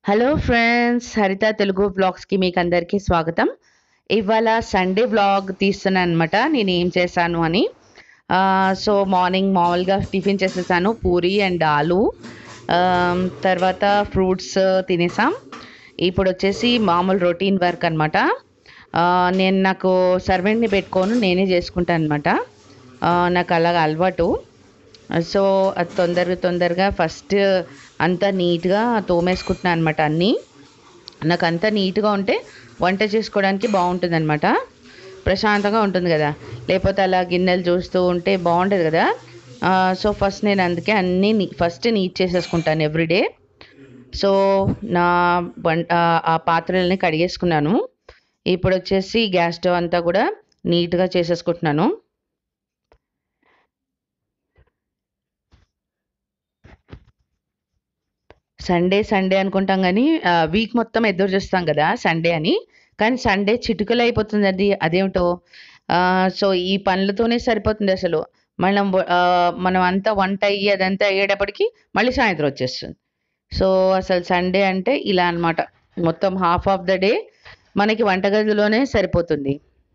hello friends హరిత తెలుగు వ్లాగ్స్కి మీకు అందరికీ స్వాగతం ఇవాళ సండే వ్లాగ్ తీస్తున్నాను అనమాట నేను ఏం చేశాను అని ఆ, సో మార్నింగ్ మామూలుగా టిఫిన్ చేసేసాను పూరి అండ్ ఆలు ఆ, తర్వాత ఫ్రూట్స్ తినేసాం ఇప్పుడు వచ్చేసి మామూలు రొటీన్ వర్క్ అనమాట నేను నాకు సర్వెంట్ని పెట్టుకోను నేనే చేసుకుంటాను అనమాట నాకు అలాగ అలవాటు సో అది తొందరగా తొందరగా ఫస్ట్ అంతా నీట్గా తోమేసుకుంటున్నాను అనమాట అన్నీ నాకు అంతా నీట్గా ఉంటే వంట చేసుకోవడానికి బాగుంటుంది అనమాట ప్రశాంతంగా ఉంటుంది కదా లేకపోతే అలా గిన్నెలు చూస్తూ ఉంటే బాగుండదు కదా ఆ, సో ఫస్ట్ నేను అందుకే అన్నీ నీ ఫస్ట్ నీట్ చేసేసుకుంటాను ఎవ్రీడే సో నా వంట ఆ పాత్రలని కడిగేసుకున్నాను ఇప్పుడు వచ్చేసి గ్యాస్ స్టవ్ అంతా కూడా నీట్గా చేసేసుకుంటున్నాను సండే సండే అనుకుంటాం కానీ వీక్ మొత్తం ఎదురు చూస్తాం కదా సండే అని కానీ సండే చిటుకలు అయిపోతుంది అది అదేమిటో ఆ, సో ఈ పనులతోనే సరిపోతుంది అసలు మనం వ- ఆ, మనం అంతా వంట అయ్యి అదంతా అయ్యేటప్పటికి మళ్ళీ సాయంత్రం వచ్చేస్తుంది సో అసలు సండే అంటే ఇలా అన్నమాట మొత్తం హాఫ్ ఆఫ్ ద డే మనకి వంటగదిలోనే సరిపోతుంది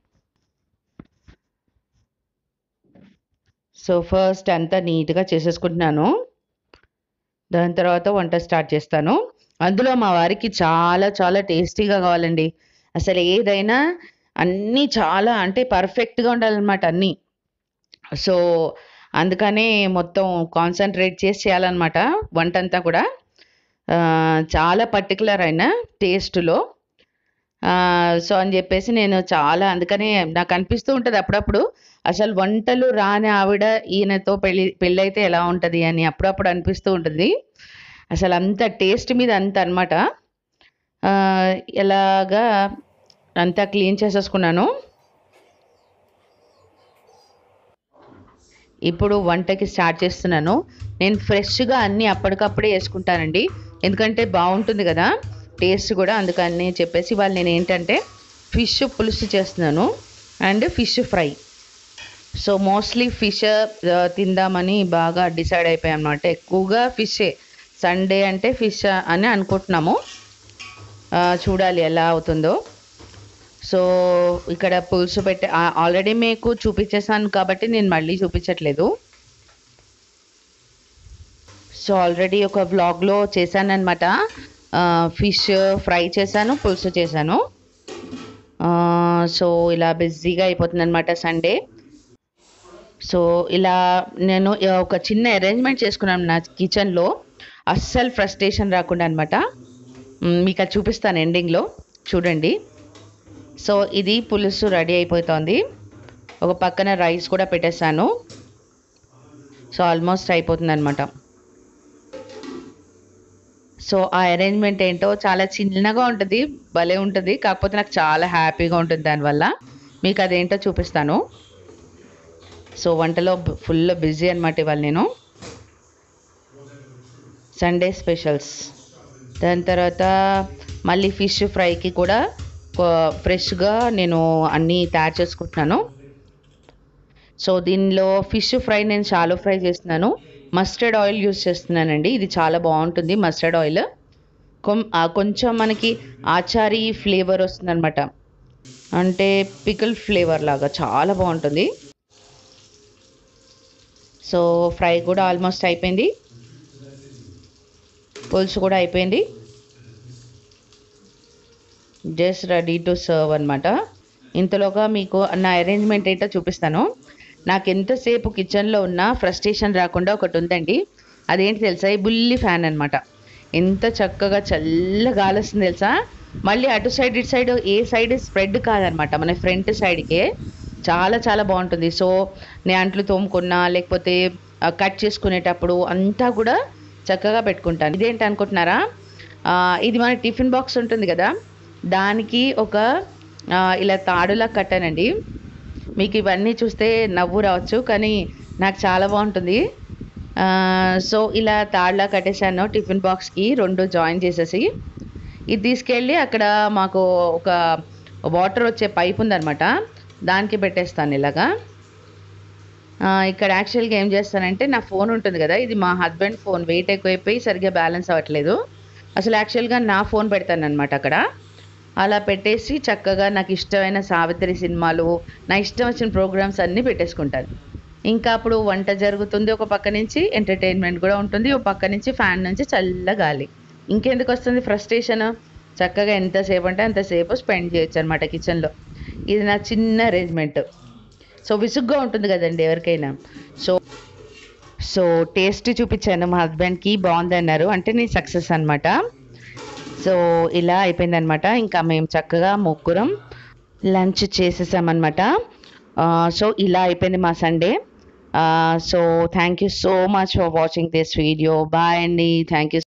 సో ఫస్ట్ అంతా నీట్గా చేసేసుకుంటున్నాను దాని తర్వాత వంట స్టార్ట్ చేస్తాను అందులో మా వారికి చాలా చాలా టేస్టీగా కావాలండి అసలు ఏదైనా అన్నీ చాలా అంటే పర్ఫెక్ట్గా ఉండాలన్నమాట అన్నీ సో అందుకనే మొత్తం కాన్సన్ట్రేట్ చేసి చేయాలన్నమాట వంట అంతా కూడా ఆ, చాలా పర్టికులర్ అయిన టేస్ట్లో సో అని చెప్పేసి నేను చాలా అందుకనే నాకు అనిపిస్తూ ఉంటుంది అప్పుడప్పుడు అసలు వంటలు రాని ఆవిడ ఈయనతో పెళ్ళి పెళ్ళైతే ఎలా ఉంటుంది అని అప్పుడప్పుడు అనిపిస్తూ ఉంటుంది అసలు అంత టేస్ట్ మీద అంత అనమాట ఎలాగా అంతా క్లీన్ చేసేసుకున్నాను ఇప్పుడు వంటకి స్టార్ట్ చేస్తున్నాను నేను ఫ్రెష్గా అన్నీ అప్పటికప్పుడే వేసుకుంటానండి ఎందుకంటే బాగుంటుంది కదా టేస్ట్ కూడా అందుకని చెప్పేసి వాళ్ళు నేను ఏంటంటే ఫిష్ పులుసు చేస్తున్నాను and fish fry so mostly fish తిందామని బాగా డిసైడ్ అయిపోయాం అనమాట ఎక్కువగా ఫిషే సండే అంటే ఫిష్ అని అనుకుంటున్నాము ఆ, చూడాలి ఎలా అవుతుందో సో ఇక్కడ పులుసు పెట్టి ఆల్రెడీ మీకు చూపించేసాను కాబట్టి నేను మళ్ళీ చూపించట్లేదు సో ఆల్రెడీ ఒక వ్లాగ్లో చేశానమాట ఫిష్ ఫ్రై చేశాను పులుసు చేశాను ఆ, సో ఇలా బిజీగా అయిపోతుంది అనమాట సండే సో ఇలా నేను ఒక చిన్న అరేంజ్మెంట్ చేసుకున్నాను నా కిచెన్లో అస్సలు ఫ్రస్ట్రేషన్ రాకుండా అనమాట మీకు అది చూపిస్తాను ఎండింగ్లో చూడండి సో ఇది పులుసు రెడీ అయిపోతుంది ఒక పక్కన రైస్ కూడా పెట్టేశాను సో ఆల్మోస్ట్ అయిపోతుంది అనమాట సో ఆ అరేంజ్మెంట్ ఏంటో చాలా చిన్నగా ఉంటుంది భలే ఉంటుంది కాకపోతే నాకు చాలా హ్యాపీగా ఉంటుంది దానివల్ల మీకు అదేంటో చూపిస్తాను సో వంటలో ఫుల్ బిజీ అనమాట ఇవాళ నేను సండే స్పెషల్స్ దాని తర్వాత మళ్ళీ ఫిష్ ఫ్రైకి కూడా ఫ్రెష్గా నేను అన్నీ తయారు చేసుకుంటున్నాను సో దీనిలో ఫిష్ ఫ్రై నేను షాలో ఫ్రై చేస్తున్నాను మస్టర్డ్ ఆయిల్ యూస్ చేస్తున్నానండి ఇది చాలా బాగుంటుంది మస్టర్డ్ ఆయిల్ కొం- ఆ కొంచెం మనకి ఆచారి ఫ్లేవర్ వస్తుందన్నమాట అంటే పికిల్ ఫ్లేవర్ లాగా చాలా బాగుంటుంది సో ఫ్రై కూడా ఆల్మోస్ట్ అయిపోయింది పులుసు కూడా అయిపోయింది జస్ట్ రెడీ టు సర్వ్ అనమాట ఇంతలోగా మీకు నా అరేంజ్మెంట్ ఏంటో చూపిస్తాను నాకు ఎంతసేపు కిచెన్లో ఉన్న ఫ్రస్ట్రేషన్ రాకుండా ఒకటి ఉందండి అదేంటి తెలుసా ఈ బుల్లి ఫ్యాన్ అనమాట ఎంత చక్కగా చల్ల గాలి వస్తుంది తెలుసా మళ్ళీ అటు సైడ్ ఇటు సైడ్ ఏ సైడ్ స్ప్రెడ్ కాదనమాట మన ఫ్రంట్ సైడ్కే చాలా చాలా బాగుంటుంది సో నేను అంట్లు తోముకున్నా లేకపోతే ఆ, కట్ చేసుకునేటప్పుడు అంతా కూడా చక్కగా పెట్టుకుంటాను ఇదేంటి అనుకుంటున్నారా ఆ, ఇది మన టిఫిన్ బాక్స్ ఉంటుంది కదా దానికి ఒక ఆ, ఇలా తాడులా కట్టానండి మీకు ఇవన్నీ చూస్తే నవ్వు రావచ్చు కానీ నాకు చాలా బాగుంటుంది ఆ, సో ఇలా తాడులా కట్టేశాను టిఫిన్ బాక్స్కి రెండు జాయిన్ చేసేసి ఇది తీసుకెళ్ళి అక్కడ మాకు ఒక వాటర్ వచ్చే పైప్ ఉందన్నమాట దానికి పెట్టేస్తాను ఇలాగా ఆ, ఇక్కడ యాక్చువల్గా ఏం చేస్తానంటే నా ఫోన్ ఉంటుంది కదా ఇది మా హస్బెండ్ ఫోన్ వెయిట్ ఎక్కువైపోయి సరిగ్గా బ్యాలెన్స్ అవ్వట్లేదు అసలు యాక్చువల్గా నా ఫోన్ పెడతాను అనమాట అక్కడ అలా పెట్టేసి చక్కగా నాకు ఇష్టమైన సావిత్రి సినిమాలు నా ఇష్టం వచ్చిన ప్రోగ్రామ్స్ అన్నీ పెట్టేసుకుంటాను ఇంకా అప్పుడు వంట జరుగుతుంది ఒక పక్క నుంచి ఎంటర్టైన్మెంట్ కూడా ఉంటుంది ఒక పక్క నుంచి ఫ్యాన్ నుంచి చల్ల గాలి ఇంకెందుకు వస్తుంది ఫ్రస్ట్రేషన్ చక్కగా ఎంతసేపు అంటే అంతసేపు స్పెండ్ చేయొచ్చు అనమాట కిచెన్లో ఇది నా చిన్న అరేంజ్మెంట్ సో విసుగ్గా ఉంటుంది కదండి ఎవరికైనా సో సో టేస్ట్ చూపించాను మా హస్బెండ్కి బాగుంది అన్నారు అంటే నేను సక్సెస్ అనమాట సో ఇలా అయిపోయిందనమాట ఇంకా మేము చక్కగా ముగ్గురం లంచ్ చేసేసామన్నమాట సో ఇలా అయిపోయింది మా Sunday so thank you so much for watching this video bye అండి థ్యాంక్ యూ